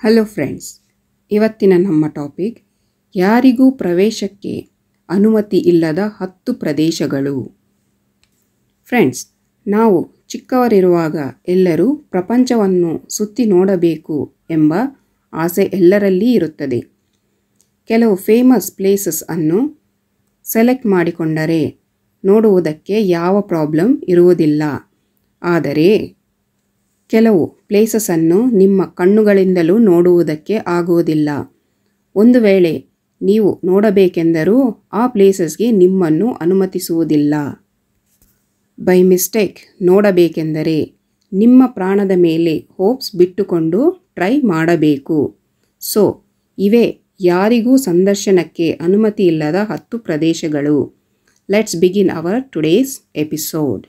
hello friends ಇವತ್ತಿನ ನಮ್ಮ topic ಯಾರಿಗೂ ಪ್ರವೇಶಕ್ಕೆ ಅನುಮತಿ ಇಲ್ಲದ ಹತ್ತು ಪ್ರದೇಶಗಳು ಫ್ರೆಂಡ್ಸ್ ನಾವು ಚಿಕ್ಕವರಿರುವಾಗ ಎಲ್ಲರೂ ಪ್ರಪಂಚವನ್ನು ಸುತ್ತಿ ನೋಡಬೇಕು ಎಂಬ ಆಸೆ ಎಲ್ಲರಲ್ಲಿ ಇರುತ್ತದೆ ಕೆಲವು ಫೇಮಸ್ ಪ್ಲೇಸಸ್ ಅನ್ನು ಸೆಲೆಕ್ಟ್ ಮಾಡಿಕೊಂಡರೆ ನೋಡುವುದಕ್ಕೆ ಯಾವ ಪ್ರಾಬ್ಲಮ್ ಇರುವುದಿಲ್ಲ ಆದರೆ ಕೆಲವು ಪ್ಲೇಸಸನ್ನು ನಿಮ್ಮ ಕಣ್ಣುಗಳಿಂದಲೂ ನೋಡುವುದಕ್ಕೆ ಆಗುವುದಿಲ್ಲ ಒಂದು ವೇಳೆ ನೀವು ನೋಡಬೇಕೆಂದರೂ ಆ ಪ್ಲೇಸಸ್ಗೆ ನಿಮ್ಮನ್ನು ಅನುಮತಿಸುವುದಿಲ್ಲ ಬೈ ಮಿಸ್ಟೇಕ್ ನೋಡಬೇಕೆಂದರೆ ನಿಮ್ಮ ಪ್ರಾಣದ ಮೇಲೆ ಹೋಪ್ಸ್ ಬಿಟ್ಟುಕೊಂಡು ಟ್ರೈ ಮಾಡಬೇಕು ಸೊ ಇವೇ ಯಾರಿಗೂ ಸಂದರ್ಶನಕ್ಕೆ ಅನುಮತಿ ಇಲ್ಲದ ಹತ್ತು ಪ್ರದೇಶಗಳು let's begin our today's episode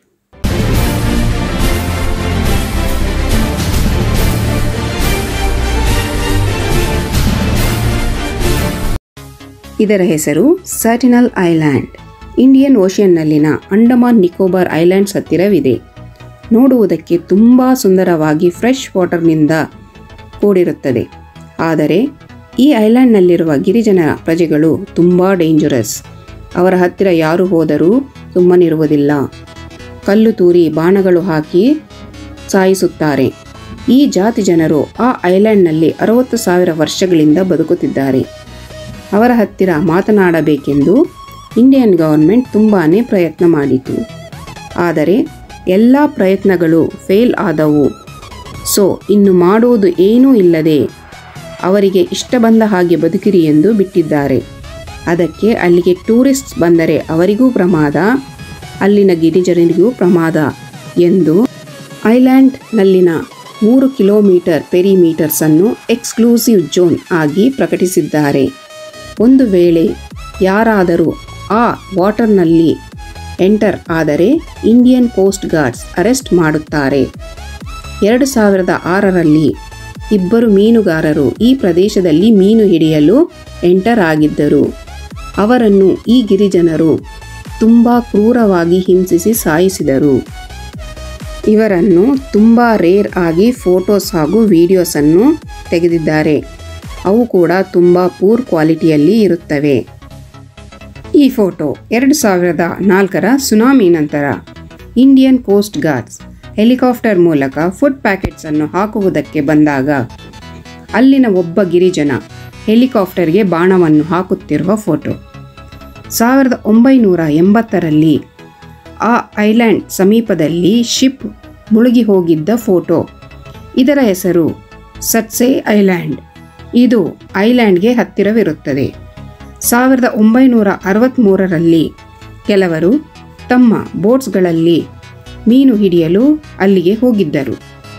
ಇದರ ಹೆಸರು ಸರ್ಟಿನಲ್ ಐಲ್ಯಾಂಡ್ ಇಂಡಿಯನ್ ಓಷಿಯನ್ನಲ್ಲಿನ ಅಂಡಮಾನ್ ನಿಕೋಬಾರ್ ಐಲ್ಯಾಂಡ್ಸ್ ಹತ್ತಿರವಿದೆ ನೋಡುವುದಕ್ಕೆ ತುಂಬ ಸುಂದರವಾಗಿ ಫ್ರೆಶ್ ವಾಟರ್ನಿಂದ ಕೂಡಿರುತ್ತದೆ ಆದರೆ ಈ ಐಲ್ಯಾಂಡ್ನಲ್ಲಿರುವ ಗಿರಿಜನ ಪ್ರಜೆಗಳು ತುಂಬ ಡೇಂಜರಸ್ ಅವರ ಹತ್ತಿರ ಯಾರು ಹೋದರೂ ಸುಮ್ಮನಿರುವುದಿಲ್ಲ ಕಲ್ಲು ತೂರಿ ಬಾಣಗಳು ಹಾಕಿ ಸಾಯಿಸುತ್ತಾರೆ ಈ ಜಾತಿ ಜನರು ಆ ಐಲ್ಯಾಂಡ್ನಲ್ಲಿ ಅರವತ್ತು ಸಾವಿರ ವರ್ಷಗಳಿಂದ ಬದುಕುತ್ತಿದ್ದಾರೆ ಅವರ ಹತ್ತಿರ ಮಾತನಾಡಬೇಕೆಂದು ಇಂಡಿಯನ್ ಗವರ್ಮೆಂಟ್ ತುಂಬಾ ಪ್ರಯತ್ನ ಮಾಡಿತು ಆದರೆ ಎಲ್ಲ ಪ್ರಯತ್ನಗಳು ಫೇಲ್ ಆದವು ಸೊ ಇನ್ನು ಮಾಡುವುದು ಏನೂ ಇಲ್ಲದೆ ಅವರಿಗೆ ಇಷ್ಟ ಬಂದ ಹಾಗೆ ಬದುಕಿರಿ ಎಂದು ಬಿಟ್ಟಿದ್ದಾರೆ ಅದಕ್ಕೆ ಅಲ್ಲಿಗೆ ಟೂರಿಸ್ಟ್ಸ್ ಬಂದರೆ ಅವರಿಗೂ ಪ್ರಮಾದ ಅಲ್ಲಿನ ಗಿರಿಜನರಿಗೂ ಪ್ರಮಾದ ಎಂದು ಐಲ್ಯಾಂಡ್ನಲ್ಲಿನ ಮೂರು ಕಿಲೋಮೀಟರ್ ಪೆರಿಮೀಟರ್ಸನ್ನು ಎಕ್ಸ್ಕ್ಲೂಸಿವ್ ಝೋನ್ ಆಗಿ ಪ್ರಕಟಿಸಿದ್ದಾರೆ ಒಂದು ವೇಳೆ ಯಾರಾದರೂ ಆ ವಾಟರ್ನಲ್ಲಿ ಎಂಟರ್ ಆದರೆ ಇಂಡಿಯನ್ ಕೋಸ್ಟ್ ಗಾರ್ಡ್ಸ್ ಅರೆಸ್ಟ್ ಮಾಡುತ್ತಾರೆ ಎರಡು ಸಾವಿರದ ಆರರಲ್ಲಿ ಇಬ್ಬರು ಮೀನುಗಾರರು ಈ ಪ್ರದೇಶದಲ್ಲಿ ಮೀನು ಹಿಡಿಯಲು ಎಂಟರ್ ಆಗಿದ್ದರು ಅವರನ್ನು ಈ ಗಿರಿಜನರು ತುಂಬ ಕ್ರೂರವಾಗಿ ಹಿಂಸಿಸಿ ಸಾಯಿಸಿದರು ಇವರನ್ನು ತುಂಬ ರೇರ್ ಆಗಿ ಫೋಟೋಸ್ ಹಾಗೂ ವಿಡಿಯೋಸನ್ನು ತೆಗೆದಿದ್ದಾರೆ ಅವು ಕೂಡ ತುಂಬ ಪೂರ್ ಕ್ವಾಲಿಟಿಯಲ್ಲಿ ಇರುತ್ತವೆ ಈ ಫೋಟೋ ಎರಡು ಸಾವಿರದ ನಾಲ್ಕರ ಸುನಾಮಿ ನಂತರ ಇಂಡಿಯನ್ ಕೋಸ್ಟ್ ಗಾರ್ಡ್ಸ್ ಹೆಲಿಕಾಪ್ಟರ್ ಮೂಲಕ ಫುಡ್ ಪ್ಯಾಕೆಟ್ಸ್ ಅನ್ನು ಹಾಕುವುದಕ್ಕೆ ಬಂದಾಗ ಅಲ್ಲಿನ ಒಬ್ಬ ಗಿರಿಜನ ಹೆಲಿಕಾಪ್ಟರ್ಗೆ ಬಾಣವನ್ನು ಹಾಕುತ್ತಿರುವ ಫೋಟೋ ಸಾವಿರದ ಒಂಬೈನೂರ ಎಂಬತ್ತರಲ್ಲಿ ಆ ಐಲ್ಯಾಂಡ್ ಸಮೀಪದಲ್ಲಿ ಶಿಪ್ ಮುಳುಗಿ ಹೋಗಿದ್ದ ಫೋಟೋ ಇದರ ಹೆಸರು ಸಟ್ಸೆ ಐಲ್ಯಾಂಡ್ ಇದು ಐಲ್ಯಾಂಡ್ಗೆ ಹತ್ತಿರವಿರುತ್ತದೆ ಸಾವಿರದ ಒಂಬೈನೂರ ಅರವತ್ತ್ಮೂರರಲ್ಲಿ ಕೆಲವರು ತಮ್ಮ ಬೋಟ್ಸ್ಗಳಲ್ಲಿ ಮೀನು ಹಿಡಿಯಲು ಅಲ್ಲಿಗೆ ಹೋಗಿದ್ದರು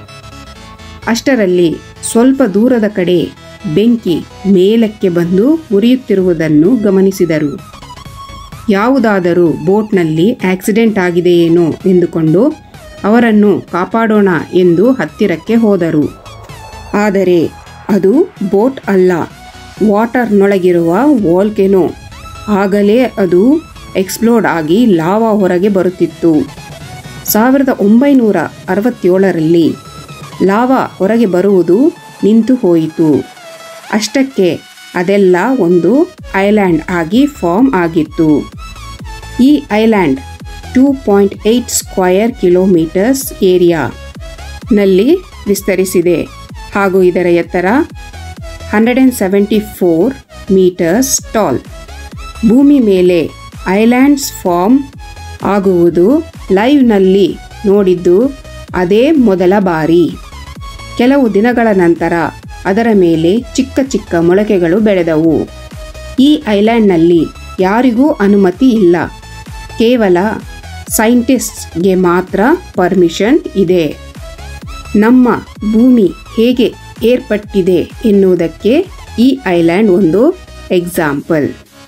ಅಷ್ಟರಲ್ಲಿ ಸ್ವಲ್ಪ ದೂರದ ಕಡೆ ಬೆಂಕಿ ಮೇಲಕ್ಕೆ ಬಂದು ಉರಿಯುತ್ತಿರುವುದನ್ನು ಗಮನಿಸಿದರು ಯಾವುದಾದರೂ ಬೋಟ್ನಲ್ಲಿ ಆಕ್ಸಿಡೆಂಟ್ ಆಗಿದೆಯೇನೋ ಎಂದುಕೊಂಡು ಅವರನ್ನು ಕಾಪಾಡೋಣ ಎಂದು ಹತ್ತಿರಕ್ಕೆ ಹೋದರು ಆದರೆ ಅದು ಬೋಟ್ ಅಲ್ಲ ವಾಟರ್ನೊಳಗಿರುವ ವಾಲ್ಕೆನೋ ಆಗಲೇ ಅದು ಎಕ್ಸ್ಪ್ಲೋಡ್ ಆಗಿ ಲಾವಾ ಹೊರಗೆ ಬರುತ್ತಿತ್ತು ಸಾವಿರದ ಒಂಬೈನೂರ ಅರವತ್ತೇಳರಲ್ಲಿ ಲಾವಾ ಹೊರಗೆ ಬರುವುದು ನಿಂತು ಹೋಯಿತು ಅಷ್ಟಕ್ಕೆ ಅದೆಲ್ಲ ಒಂದು ಐಲ್ಯಾಂಡ್ ಆಗಿ ಫಾರ್ಮ್ ಆಗಿತ್ತು ಈ island two point eight square kilometres ಏರಿಯಾನಲ್ಲಿ ವಿಸ್ತರಿಸಿದೆ ಹಾಗೂ ಇದರ ಎತ್ತರ hundred and seventy four metres tall ಭೂಮಿ ಮೇಲೆ ಐಲ್ಯಾಂಡ್ಸ್ ಫಾರ್ಮ್ ಆಗುವುದು ಲೈವ್ನಲ್ಲಿ ನೋಡಿದ್ದು ಅದೇ ಮೊದಲ ಬಾರಿ ಕೆಲವು ದಿನಗಳ ನಂತರ ಅದರ ಮೇಲೆ ಚಿಕ್ಕ ಚಿಕ್ಕ ಮೊಳಕೆಗಳು ಬೆಳೆದವು ಈ ಐಲ್ಯಾಂಡ್ನಲ್ಲಿ ಯಾರಿಗೂ ಅನುಮತಿ ಇಲ್ಲ ಕೇವಲ ಸೈಂಟಿಸ್ಟ್ಗೆ ಮಾತ್ರ ಪರ್ಮಿಷನ್ ಇದೆ ನಮ್ಮ ಭೂಮಿ ಹೇಗೆ ಏರ್ಪಟ್ಟಿದೆ ಎನ್ನುವುದಕ್ಕೆ ಈ ಐಲ್ಯಾಂಡ್ ಒಂದು ಎಕ್ಸಾಂಪಲ್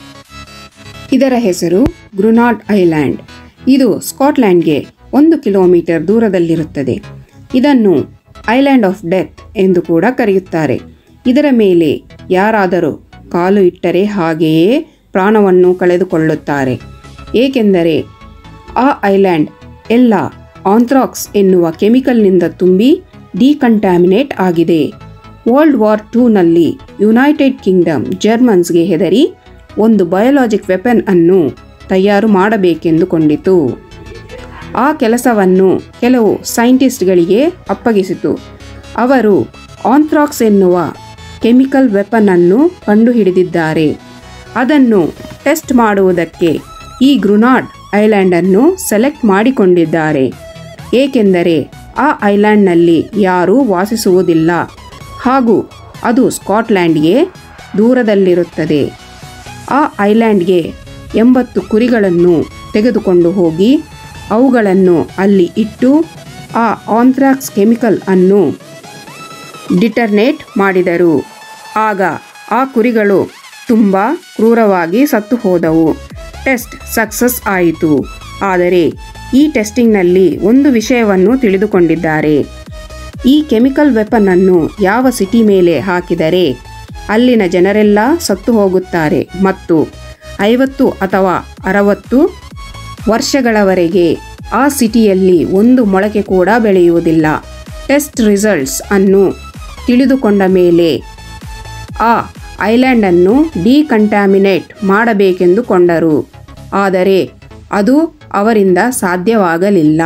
ಇದರ ಹೆಸರು ಗ್ರುನಾಡ್ ಐಲ್ಯಾಂಡ್ ಇದು ಸ್ಕಾಟ್ಲ್ಯಾಂಡ್ಗೆ ಒಂದು ಕಿಲೋಮೀಟರ್ ದೂರದಲ್ಲಿರುತ್ತದೆ ಇದನ್ನು ಐಲ್ಯಾಂಡ್ ಆಫ್ ಡೆತ್ ಎಂದು ಕೂಡ ಕರೆಯುತ್ತಾರೆ ಇದರ ಮೇಲೆ ಯಾರಾದರೂ ಕಾಲು ಇಟ್ಟರೆ ಹಾಗೆಯೇ ಪ್ರಾಣವನ್ನು ಕಳೆದುಕೊಳ್ಳುತ್ತಾರೆ ಏಕೆಂದರೆ ಆ ಐಲ್ಯಾಂಡ್ ಎಲ್ಲ ಆಂಥ್ರಾಕ್ಸ್ ಎನ್ನುವ ಕೆಮಿಕಲ್ನಿಂದ ತುಂಬಿ ಡಿಕಂಟ್ಯಾಮಿನೇಟ್ ಆಗಿದೆ ವರ್ಲ್ಡ್ ವಾರ್ ಟೂನಲ್ಲಿ ಯುನೈಟೆಡ್ ಕಿಂಗ್ಡಮ್ ಜರ್ಮನ್ಸ್ಗೆ ಹೆದರಿ ಒಂದು ಬಯೋಲಾಜಿಕ್ ವೆಪನ್ ಅನ್ನು ತಯಾರು ಮಾಡಬೇಕೆಂದುಕೊಂಡಿತು ಆ ಕೆಲಸವನ್ನು ಕೆಲವು ಸೈಂಟಿಸ್ಟ್ಗಳಿಗೆ ಅಪ್ಪಗಿಸಿತು ಅವರು ಆಂಥ್ರಾಕ್ಸ್ ಎನ್ನುವ ಕೆಮಿಕಲ್ ವೆಪನ್ ಅನ್ನು ಕಂಡುಹಿಡಿದಿದ್ದಾರೆ ಅದನ್ನು ಟೆಸ್ಟ್ ಮಾಡುವುದಕ್ಕೆ ಈ ಗ್ರುನಾಡ್ ಐಲ್ಯಾಂಡನ್ನು ಸೆಲೆಕ್ಟ್ ಮಾಡಿಕೊಂಡಿದ್ದಾರೆ ಏಕೆಂದರೆ ಆ ಐಲ್ಯಾಂಡ್ನಲ್ಲಿ ಯಾರೂ ವಾಸಿಸುವುದಿಲ್ಲ ಹಾಗೂ ಅದು ಸ್ಕಾಟ್ಲ್ಯಾಂಡ್ಗೆ ದೂರದಲ್ಲಿರುತ್ತದೆ ಆ ಐಲ್ಯಾಂಡ್ಗೆ ಎಂಬತ್ತು ಕುರಿಗಳನ್ನು ತೆಗೆದುಕೊಂಡು ಹೋಗಿ ಅವುಗಳನ್ನು ಅಲ್ಲಿ ಇಟ್ಟು ಆ ಆಂಥ್ರಾಕ್ಸ್ ಕೆಮಿಕಲ್ ಅನ್ನು ಡಿಟರ್ನೇಟ್ ಮಾಡಿದರು ಆಗ ಆ ಕುರಿಗಳು ತುಂಬ ಕ್ರೂರವಾಗಿ ಸತ್ತು ಹೋದವು ಟೆಸ್ಟ್ ಸಕ್ಸಸ್ ಆಯಿತು ಆದರೆ ಈ ಟೆಸ್ಟಿಂಗ್ನಲ್ಲಿ ಒಂದು ವಿಷಯವನ್ನು ತಿಳಿದುಕೊಂಡಿದ್ದಾರೆ ಈ ಕೆಮಿಕಲ್ ವೆಪನ್ ಅನ್ನು ಯಾವ ಸಿಟಿ ಮೇಲೆ ಹಾಕಿದರೆ ಅಲ್ಲಿನ ಜನರೆಲ್ಲ ಸತ್ತು ಹೋಗುತ್ತಾರೆ ಮತ್ತು ಐವತ್ತು ಅಥವಾ ಅರವತ್ತು ವರ್ಷಗಳವರೆಗೆ ಆ ಸಿಟಿಯಲ್ಲಿ ಒಂದು ಮೊಳಕೆ ಕೂಡ ಬೆಳೆಯುವುದಿಲ್ಲ ಟೆಸ್ಟ್ ರಿಸಲ್ಟ್ಸ್ ಅನ್ನು ತಿಳಿದುಕೊಂಡ ಮೇಲೆ ಆ ಐಲ್ಯಾಂಡನ್ನು ಡಿಕಂಟ್ಯಾಮಿನೇಟ್ ಮಾಡಬೇಕೆಂದುಕೊಂಡರು ಆದರೆ ಅದು ಅವರಿಂದ ಸಾಧ್ಯವಾಗಲಿಲ್ಲ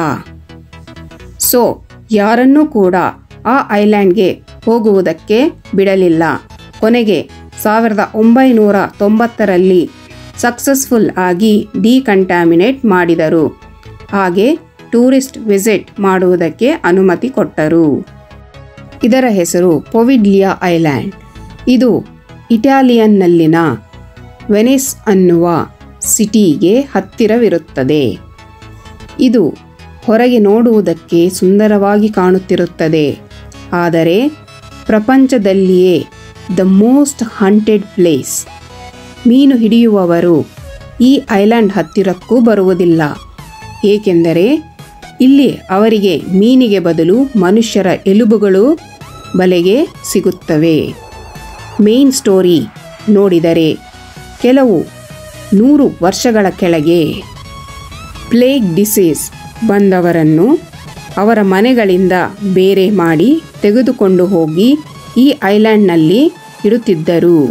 ಸೊ ಯಾರನ್ನೂ ಕೂಡ ಆ ಐಲ್ಯಾಂಡ್ಗೆ ಹೋಗುವುದಕ್ಕೆ ಬಿಡಲಿಲ್ಲ ಕೊನೆಗೆ ಸಾವಿರದ ಒಂಬೈನೂರ ತೊಂಬತ್ತರಲ್ಲಿ ಸಕ್ಸಸ್ಫುಲ್ ಆಗಿ ಡಿಕಂಟ್ಯಾಮಿನೇಟ್ ಮಾಡಿದರು ಹಾಗೆ ಟೂರಿಸ್ಟ್ ವಿಸಿಟ್ ಮಾಡುವುದಕ್ಕೆ ಅನುಮತಿ ಕೊಟ್ಟರು ಇದರ ಹೆಸರು ಪೊವಿಡ್ಲಿಯಾ ಐಲ್ಯಾಂಡ್ ಇದು ಇಟಾಲಿಯನ್ನಲ್ಲಿನ ವೆನಿಸ್ ಅನ್ನುವ ಸಿಟಿಗೆ ಹತ್ತಿರವಿರುತ್ತದೆ ಇದು ಹೊರಗೆ ನೋಡುವುದಕ್ಕೆ ಸುಂದರವಾಗಿ ಕಾಣುತ್ತಿರುತ್ತದೆ ಆದರೆ ಪ್ರಪಂಚದಲ್ಲಿಯೇ ದ ಮೋಸ್ಟ್ ಹಂಟೆಡ್ ಪ್ಲೇಸ್ ಮೀನು ಹಿಡಿಯುವವರು ಈ ಐಲ್ಯಾಂಡ್ ಹತ್ತಿರಕ್ಕೂ ಬರುವುದಿಲ್ಲ ಏಕೆಂದರೆ ಇಲ್ಲಿ ಅವರಿಗೆ ಮೀನಿಗೆ ಬದಲು ಮನುಷ್ಯರ ಎಲುಬುಗಳು ಬಲೆಗೆ ಸಿಗುತ್ತವೆ ಮೇನ್ ಸ್ಟೋರಿ ನೋಡಿದರೆ ಕೆಲವು ನೂರು ವರ್ಷಗಳ ಕೆಳಗೆ ಪ್ಲೇಗ್ ಡಿಸೀಸ್ ಬಂದವರನ್ನು ಅವರ ಮನೆಗಳಿಂದ ಬೇರೆ ಮಾಡಿ ತೆಗೆದುಕೊಂಡು ಹೋಗಿ ಈ ಐಲ್ಯಾಂಡ್ನಲ್ಲಿ ಇಡುತ್ತಿದ್ದರು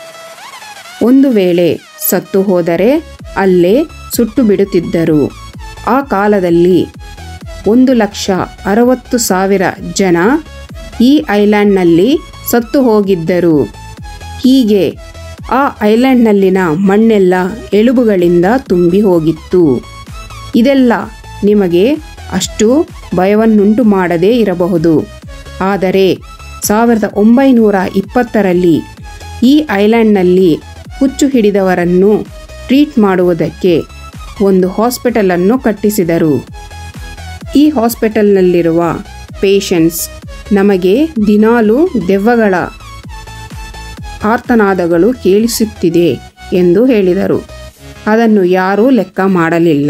ಒಂದು ವೇಳೆ ಸತ್ತು ಹೋದರೆ ಅಲ್ಲೇ ಸುಟ್ಟು ಬಿಡುತ್ತಿದ್ದರು ಆ ಕಾಲದಲ್ಲಿ ಒಂದು ಲಕ್ಷ ಅರವತ್ತು ಸಾವಿರ ಜನ ಈ ಐಲ್ಯಾಂಡ್ನಲ್ಲಿ ಸತ್ತು ಹೋಗಿದ್ದರು ಹೀಗೆ ಆ ಐಲ್ಯಾಂಡ್ನಲ್ಲಿನ ಮಣ್ಣೆಲ್ಲ ಎಲುಬುಗಳಿಂದ ತುಂಬಿ ಹೋಗಿತ್ತು ಇದೆಲ್ಲ ನಿಮಗೆ ಅಷ್ಟು ಭಯವನ್ನುಂಟು ಮಾಡದೇ ಇರಬಹುದು ಆದರೆ ಸಾವಿರದ ಒಂಬೈನೂರ ಇಪ್ಪತ್ತರಲ್ಲಿ ಈ ಐಲ್ಯಾಂಡ್ನಲ್ಲಿ ಹುಚ್ಚು ಹಿಡಿದವರನ್ನು ಟ್ರೀಟ್ ಮಾಡುವುದಕ್ಕೆ ಒಂದು ಹಾಸ್ಪಿಟಲನ್ನು ಕಟ್ಟಿಸಿದರು ಈ ಹಾಸ್ಪಿಟಲ್ನಲ್ಲಿರುವ ಪೇಷಂಟ್ಸ್ ನಮಗೆ ದಿನಾಲೂ ದೆವ್ವಗಳ ಆರ್ತನಾದಗಳು ಕೇಳಿಸುತ್ತಿದೆ ಎಂದು ಹೇಳಿದರು ಅದನ್ನು ಯಾರೂ ಲೆಕ್ಕ ಮಾಡಲಿಲ್ಲ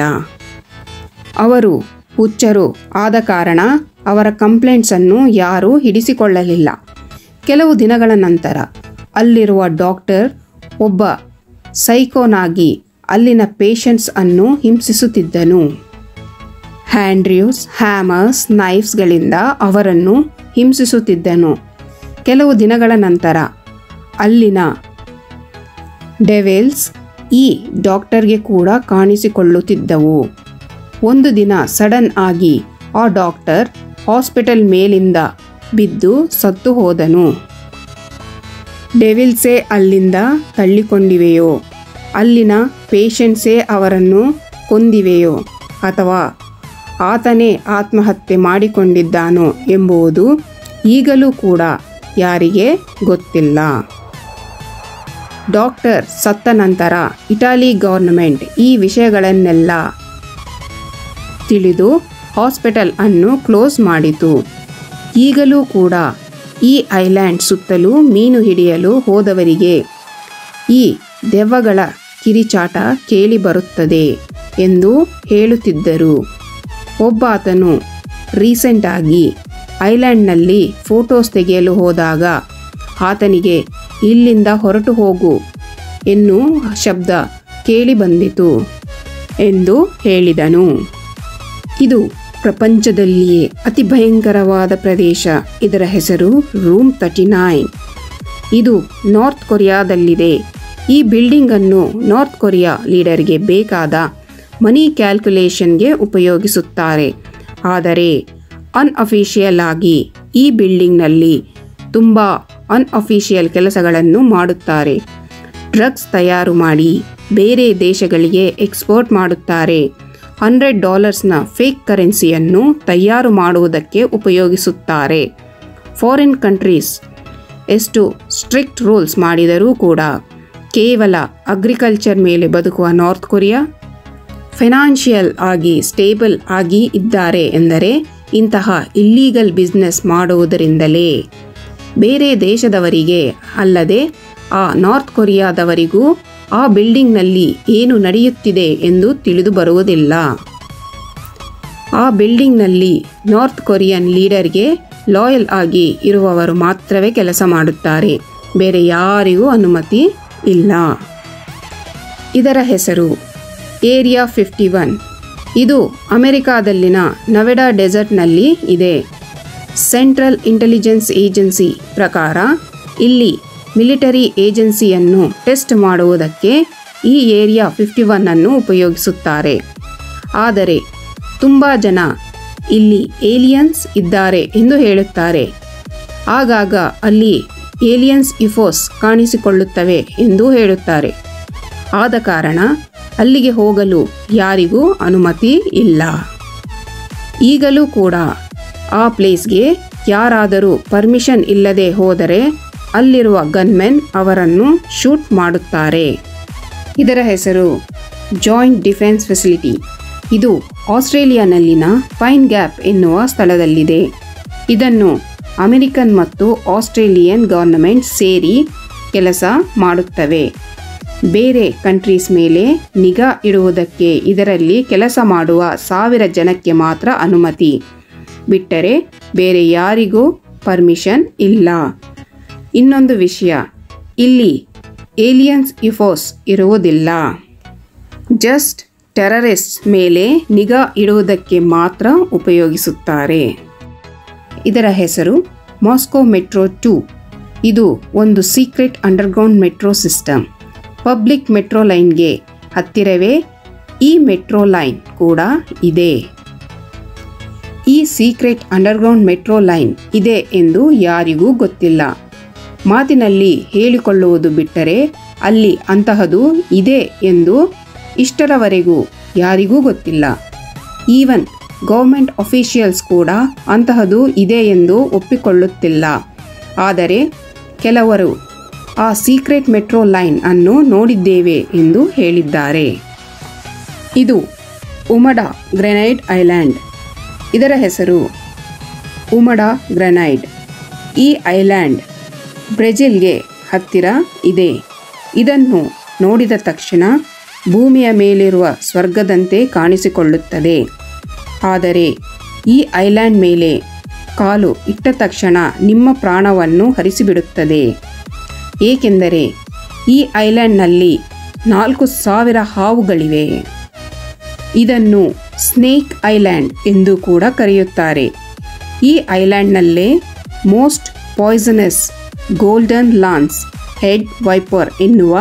ಅವರು ಹುಚ್ಚರು ಆದ ಕಾರಣ ಅವರ ಕಂಪ್ಲೇಂಟ್ಸನ್ನು ಯಾರೂ ಹಿಡಿಸಿಕೊಳ್ಳಲಿಲ್ಲ ಕೆಲವು ದಿನಗಳ ನಂತರ ಅಲ್ಲಿರುವ ಡಾಕ್ಟರ್ ಒಬ್ಬ ಸೈಕೋನಾಗಿ ಅಲ್ಲಿನ ಪೇಷಂಟ್ಸ್ ಅನ್ನು ಹಿಂಸಿಸುತ್ತಿದ್ದನು ಹ್ಯಾಂಡ್ರ್ಯೂಸ್ ಹ್ಯಾಮರ್ಸ್ ನೈಫ್ಸ್ಗಳಿಂದ ಅವರನ್ನು ಹಿಂಸಿಸುತ್ತಿದ್ದನು ಕೆಲವು ದಿನಗಳ ನಂತರ ಅಲ್ಲಿನ ಡೆವೆಲ್ಸ್ ಈ ಡಾಕ್ಟರ್ಗೆ ಕೂಡ ಕಾಣಿಸಿಕೊಳ್ಳುತ್ತಿದ್ದವು ಒಂದು ದಿನ ಸಡನ್ ಆಗಿ ಆ ಡಾಕ್ಟರ್ ಹಾಸ್ಪಿಟಲ್ ಮೇಲಿಂದ ಬಿದ್ದು ಸತ್ತು ಹೋದನು ಡೆವಿಲ್ಸೇ ಅಲ್ಲಿಂದ ತಳ್ಳಿಕೊಂಡಿವೆಯೋ ಅಲ್ಲಿನ ಪೇಷಂಟ್ಸೇ ಅವರನ್ನು ಕೊಂದಿವೆಯೋ ಅಥವಾ ಆತನೇ ಆತ್ಮಹತ್ಯೆ ಮಾಡಿಕೊಂಡಿದ್ದಾನೋ ಎಂಬುದು ಈಗಲೂ ಕೂಡ ಯಾರಿಗೆ ಗೊತ್ತಿಲ್ಲ ಡಾಕ್ಟರ್ ಸತ್ತ ನಂತರ ಇಟಾಲಿ ಗೌರ್ನಮೆಂಟ್ ಈ ವಿಷಯಗಳನ್ನೆಲ್ಲ ತಿಳಿದು ಹಾಸ್ಪಿಟಲ್ ಅನ್ನು ಕ್ಲೋಸ್ ಮಾಡಿತು ಈಗಲೂ ಕೂಡ ಈ ಐಲ್ಯಾಂಡ್ ಸುತ್ತಲೂ ಮೀನು ಹಿಡಿಯಲು ಹೋದವರಿಗೆ ಈ ದೆವ್ವಗಳ ಕಿರಿಚಾಟ ಕೇಳಿ ಬರುತ್ತದೆ ಎಂದು ಹೇಳುತ್ತಿದ್ದರು ಒಬ್ಬಾತನು ರೀಸೆಂಟಾಗಿ ಐಲ್ಯಾಂಡ್ನಲ್ಲಿ ಫೋಟೋಸ್ ತೆಗೆಯಲು ಹೋದಾಗ ಆತನಿಗೆ ಇಲ್ಲಿಂದ ಹೊರಟು ಹೋಗು ಎನ್ನು ಶಬ್ದ ಕೇಳಿ ಬಂದಿತು ಎಂದು ಹೇಳಿದನು ಇದು ಪ್ರಪಂಚದಲ್ಲಿಯೇ ಅತಿ ಭಯಂಕರವಾದ ಪ್ರದೇಶ ಇದರ ಹೆಸರು ರೂಮ್ ತರ್ಟಿ ನೈನ್ ಇದು ನಾರ್ತ್ ಕೊರಿಯಾದಲ್ಲಿದೆ ಈ ಬಿಲ್ಡಿಂಗ್ ಅನ್ನು ನಾರ್ತ್ ಕೊರಿಯಾ ಲೀಡರ್ಗೆ ಬೇಕಾದ ಮನಿ ಕ್ಯಾಲ್ಕುಲೇಷನ್ಗೆ ಉಪಯೋಗಿಸುತ್ತಾರೆ ಆದರೆ ಅನ್ಅಫಿಷಿಯಲ್ ಆಗಿ ಈ ಬಿಲ್ಡಿಂಗ್ನಲ್ಲಿ ತುಂಬ ಅನ್ಅಫಿಷಿಯಲ್ ಕೆಲಸಗಳನ್ನು ಮಾಡುತ್ತಾರೆ ಡ್ರಗ್ಸ್ ತಯಾರು ಮಾಡಿ ಬೇರೆ ದೇಶಗಳಿಗೆ ಎಕ್ಸ್ಪೋರ್ಟ್ ಮಾಡುತ್ತಾರೆ ಹಂಡ್ರೆಡ್ ಡಾಲರ್ಸ್ನ ಫೇಕ್ ಕರೆನ್ಸಿಯನ್ನು ತಯಾರು ಮಾಡುವುದಕ್ಕೆ ಉಪಯೋಗಿಸುತ್ತಾರೆ ಫಾರಿನ್ ಕಂಟ್ರೀಸ್ ಎಷ್ಟು ಸ್ಟ್ರಿಕ್ಟ್ ರೂಲ್ಸ್ ಮಾಡಿದರೂ ಕೂಡ ಕೇವಲ ಅಗ್ರಿಕಲ್ಚರ್ ಮೇಲೆ ಬದುಕುವ ನಾರ್ತ್ ಕೊರಿಯಾ ಫೈನಾನ್ಷಿಯಲ್ ಆಗಿ ಸ್ಟೇಬಲ್ ಆಗಿ ಇದ್ದಾರೆ ಎಂದರೆ ಇಂತಹ ಇಲ್ಲೀಗಲ್ ಬಿಸ್ನೆಸ್ ಮಾಡುವುದರಿಂದಲೇ ಬೇರೆ ದೇಶದವರಿಗೆ ಅಲ್ಲದೆ ಆ ನಾರ್ತ್ ಕೊರಿಯಾದವರಿಗೂ ಆ ಬಿಲ್ಡಿಂಗ್ನಲ್ಲಿ ಏನು ನಡೆಯುತ್ತಿದೆ ಎಂದು ತಿಳಿದು ಬರುವುದಿಲ್ಲ ಆ ಬಿಲ್ಡಿಂಗ್ನಲ್ಲಿ ನಾರ್ತ್ ಕೊರಿಯನ್ ಲೀಡರ್ಗೆ ಲಾಯಲ್ ಆಗಿ ಇರುವವರು ಮಾತ್ರವೇ ಕೆಲಸ ಮಾಡುತ್ತಾರೆ ಬೇರೆ ಯಾರಿಗೂ ಅನುಮತಿ ಇಲ್ಲ ಇದರ ಹೆಸರು ಏರಿಯಾ ಫಿಫ್ಟಿ ಒನ್ ಇದು ಅಮೆರಿಕಾದಲ್ಲಿನ ನವೆಡಾ ಡೆಸರ್ಟ್ನಲ್ಲಿ ಇದೆ ಸೆಂಟ್ರಲ್ ಇಂಟೆಲಿಜೆನ್ಸ್ ಏಜೆನ್ಸಿ ಪ್ರಕಾರ ಇಲ್ಲಿ ಮಿಲಿಟರಿ ಏಜೆನ್ಸಿಯನ್ನು ಟೆಸ್ಟ್ ಮಾಡುವುದಕ್ಕೆ ಈ ಏರಿಯಾ ಫಿಫ್ಟಿ ಒನ್ ಅನ್ನು ಉಪಯೋಗಿಸುತ್ತಾರೆ ಆದರೆ ತುಂಬ ಜನ ಇಲ್ಲಿ ಏಲಿಯನ್ಸ್ ಇದ್ದಾರೆ ಎಂದು ಹೇಳುತ್ತಾರೆ ಆಗಾಗ ಅಲ್ಲಿ ಏಲಿಯನ್ಸ್ ಇಫೋಸ್ ಕಾಣಿಸಿಕೊಳ್ಳುತ್ತವೆ ಎಂದು ಹೇಳುತ್ತಾರೆ ಆದ ಕಾರಣ ಅಲ್ಲಿಗೆ ಹೋಗಲು ಯಾರಿಗೂ ಅನುಮತಿ ಇಲ್ಲ ಈಗಲೂ ಕೂಡ ಆ ಪ್ಲೇಸ್ಗೆ ಯಾರಾದರೂ ಪರ್ಮಿಷನ್ ಇಲ್ಲದೆ ಹೋದರೆ ಅಲ್ಲಿರುವ ಗನ್ಮೆನ್ ಅವರನ್ನು ಶೂಟ್ ಮಾಡುತ್ತಾರೆ ಇದರ ಹೆಸರು ಜಾಯಿಂಟ್ ಡಿಫೆನ್ಸ್ ಫೆಸಿಲಿಟಿ ಇದು ಆಸ್ಟ್ರೇಲಿಯಾನಲ್ಲಿನ ಪೈನ್ ಗ್ಯಾಪ್ ಎನ್ನುವ ಸ್ಥಳದಲ್ಲಿದೆ ಇದನ್ನು ಅಮೆರಿಕನ್ ಮತ್ತು ಆಸ್ಟ್ರೇಲಿಯನ್ ಗವರ್ನಮೆಂಟ್ ಸೇರಿ ಕೆಲಸ ಮಾಡುತ್ತವೆ ಬೇರೆ ಕಂಟ್ರೀಸ್ ಮೇಲೆ ನಿಗಾ ಇಡುವುದಕ್ಕೆ ಇದರಲ್ಲಿ ಕೆಲಸ ಮಾಡುವ ಸಾವಿರ ಜನಕ್ಕೆ ಮಾತ್ರ ಅನುಮತಿ ಬಿಟ್ಟರೆ ಬೇರೆ ಯಾರಿಗೂ ಪರ್ಮಿಷನ್ ಇಲ್ಲ ಇನ್ನೊಂದು ವಿಷಯ ಇಲ್ಲಿ ಏಲಿಯನ್ಸ್ ಇಫೋಸ್ ಇರುವುದಿಲ್ಲ ಜಸ್ಟ್ ಟೆರರಿಸ್ಟ್ ಮೇಲೆ ನಿಗಾ ಇಡುವುದಕ್ಕೆ ಮಾತ್ರ ಉಪಯೋಗಿಸುತ್ತಾರೆ ಇದರ ಹೆಸರು ಮಾಸ್ಕೋ ಮೆಟ್ರೋ ಟೂ ಇದು ಒಂದು secret underground metro system public metro ಲೈನ್ಗೆ ಹತ್ತಿರವೇ ಈ ಮೆಟ್ರೋ ಲೈನ್ ಕೂಡ ಇದೆ ಈ ಸೀಕ್ರೆಟ್ ಅಂಡರ್ಗ್ರೌಂಡ್ ಮೆಟ್ರೋ ಲೈನ್ ಇದೆ ಎಂದು ಯಾರಿಗೂ ಗೊತ್ತಿಲ್ಲ ಮಾತಿನಲ್ಲಿ ಹೇಳಿಕೊಳ್ಳುವುದು ಬಿಟ್ಟರೆ ಅಲ್ಲಿ ಅಂತಹದು ಇದೆ ಎಂದು ಇಷ್ಟರವರೆಗೂ ಯಾರಿಗೂ ಗೊತ್ತಿಲ್ಲ ಈವನ್ ಗೌರ್ಮೆಂಟ್ ಅಫಿಷಿಯಲ್ಸ್ ಕೂಡ ಅಂತಹದು ಇದೆ ಎಂದು ಒಪ್ಪಿಕೊಳ್ಳುತ್ತಿಲ್ಲ ಆದರೆ ಕೆಲವರು ಆ ಸೀಕ್ರೆಟ್ ಮೆಟ್ರೋ ಲೈನ್ ಅನ್ನು ನೋಡಿದ್ದೇವೆ ಎಂದು ಹೇಳಿದ್ದಾರೆ ಇದು ಉಮಡಾ ಗ್ರೆನೈಡ್ ಐಲ್ಯಾಂಡ್ ಇದರ ಹೆಸರು ಉಮಡಾ ಗ್ರೆನೈಡ್ ಈ ಐಲ್ಯಾಂಡ್ ಬ್ರೆಜಿಲ್ಗೆ ಹತ್ತಿರ ಇದೆ ಇದನ್ನು ನೋಡಿದ ತಕ್ಷಣ ಭೂಮಿಯ ಮೇಲಿರುವ ಸ್ವರ್ಗದಂತೆ ಕಾಣಿಸಿಕೊಳ್ಳುತ್ತದೆ ಆದರೆ ಈ ಐಲ್ಯಾಂಡ್ ಮೇಲೆ ಕಾಲು ಇಟ್ಟ ತಕ್ಷಣ ನಿಮ್ಮ ಪ್ರಾಣವನ್ನು ಹರಿಸಿಬಿಡುತ್ತದೆ ಏಕೆಂದರೆ ಈ ಐಲ್ಯಾಂಡ್ನಲ್ಲಿ ನಾಲ್ಕು ಸಾವಿರ ಹಾವುಗಳಿವೆ ಇದನ್ನು ಸ್ನೇಕ್ ಐಲ್ಯಾಂಡ್ ಎಂದು ಕೂಡ ಕರೆಯುತ್ತಾರೆ ಈ ಐಲ್ಯಾಂಡ್ನಲ್ಲೇ most poisonous golden lancehead viper ಎನ್ನುವ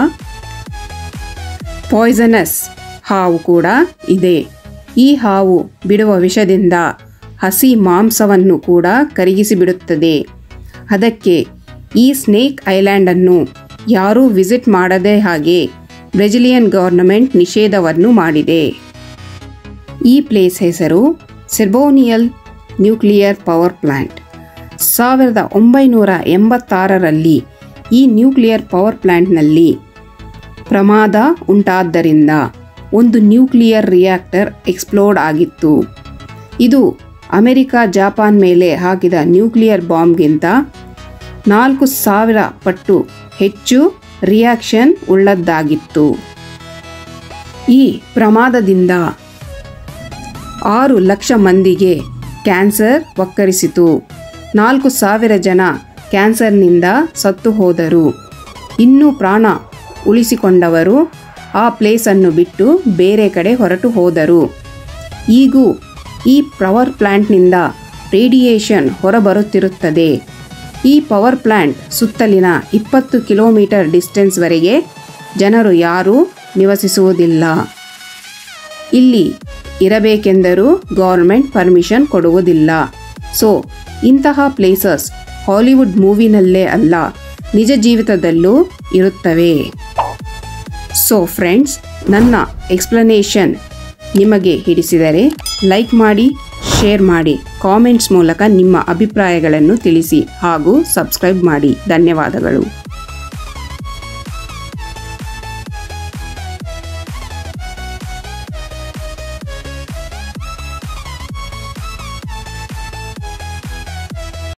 ಪಾಯ್ಸನಸ್ ಹಾವು ಕೂಡ ಇದೆ ಈ ಹಾವು ಬಿಡುವ ವಿಷದಿಂದ ಹಸಿ ಮಾಂಸವನ್ನು ಕೂಡ ಕರಗಿಸಿಬಿಡುತ್ತದೆ ಅದಕ್ಕೆ ಈ ಸ್ನೇಕ್ ಐಲ್ಯಾಂಡನ್ನು ಯಾರೂ ವಿಸಿಟ್ ಮಾಡದೆ ಹಾಗೆ ಬ್ರೆಜಿಲಿಯನ್ ಗವರ್ನಮೆಂಟ್ ನಿಷೇಧವನ್ನು ಮಾಡಿದೆ ಈ ಪ್ಲೇಸ್ ಹೆಸರು ಸೆರ್ಬೋನಿಯಲ್ ನ್ಯೂಕ್ಲಿಯರ್ ಪವರ್ ಪ್ಲಾಂಟ್ ಸಾವಿರದ ಒಂಬೈನೂರ ಎಂಬತ್ತಾರರಲ್ಲಿ ಈ ನ್ಯೂಕ್ಲಿಯರ್ ಪವರ್ ಪ್ಲಾಂಟ್ನಲ್ಲಿ ಪ್ರಮಾದ ಉಂಟಾದ್ದರಿಂದ ಒಂದು ನ್ಯೂಕ್ಲಿಯರ್ ರಿಯಾಕ್ಟರ್ ಎಕ್ಸ್ಪ್ಲೋಡ್ ಆಗಿತ್ತು ಇದು ಅಮೆರಿಕ ಜಾಪಾನ್ ಮೇಲೆ ಹಾಕಿದ ನ್ಯೂಕ್ಲಿಯರ್ ಬಾಂಬ್ಗಿಂತ ನಾಲ್ಕು ಸಾವಿರ ಪಟ್ಟು ಹೆಚ್ಚು ರಿಯಾಕ್ಷನ್ ಉಳ್ಳದ್ದಾಗಿತ್ತು ಈ ಪ್ರಮಾದದಿಂದ ಆರು ಲಕ್ಷ ಮಂದಿಗೆ ಕ್ಯಾನ್ಸರ್ ಒಕ್ಕರಿಸಿತು ನಾಲ್ಕು ಸಾವಿರ ಜನ ಕ್ಯಾನ್ಸರ್ನಿಂದ ಸತ್ತು ಹೋದರು ಇನ್ನೂ ಪ್ರಾಣ ಉಳಿಸಿಕೊಂಡವರು ಆ ಪ್ಲೇಸನ್ನು ಬಿಟ್ಟು ಬೇರೆ ಕಡೆ ಹೊರಟು ಹೋದರು ಈಗೂ ಈ ಪವರ್ ಪ್ಲ್ಯಾಂಟ್ನಿಂದ ರೇಡಿಯೇಷನ್ ಹೊರಬರುತ್ತಿರುತ್ತದೆ ಈ ಪವರ್ ಪ್ಲ್ಯಾಂಟ್ ಸುತ್ತಲಿನ ಇಪ್ಪತ್ತು ಕಿಲೋಮೀಟರ್ ಡಿಸ್ಟೆನ್ಸ್ವರೆಗೆ ಜನರು ಯಾರೂ ನಿವಸಿಸುವುದಿಲ್ಲ ಇಲ್ಲಿ ಇರಬೇಕೆಂದರೂ ಗೌರ್ಮೆಂಟ್ ಪರ್ಮಿಷನ್ ಕೊಡುವುದಿಲ್ಲ ಸೊ ಇಂತಹ ಪ್ಲೇಸಸ್ ಹಾಲಿವುಡ್ ಮೂವಿನಲ್ಲೇ ಅಲ್ಲ ನಿಜ ಜೀವಿತದಲ್ಲೂ ಇರುತ್ತವೆ ಸೊ ಫ್ರೆಂಡ್ಸ್ ನನ್ನ ಎಕ್ಸ್ಪ್ಲನೇಷನ್ ನಿಮಗೆ ಹಿಡಿಸಿದರೆ ಲೈಕ್ ಮಾಡಿ ಶೇರ್ ಮಾಡಿ ಕಾಮೆಂಟ್ಸ್ ಮೂಲಕ ನಿಮ್ಮ ಅಭಿಪ್ರಾಯಗಳನ್ನು ತಿಳಿಸಿ ಹಾಗೂ ಸಬ್ಸ್ಕ್ರೈಬ್ ಮಾಡಿ ಧನ್ಯವಾದಗಳು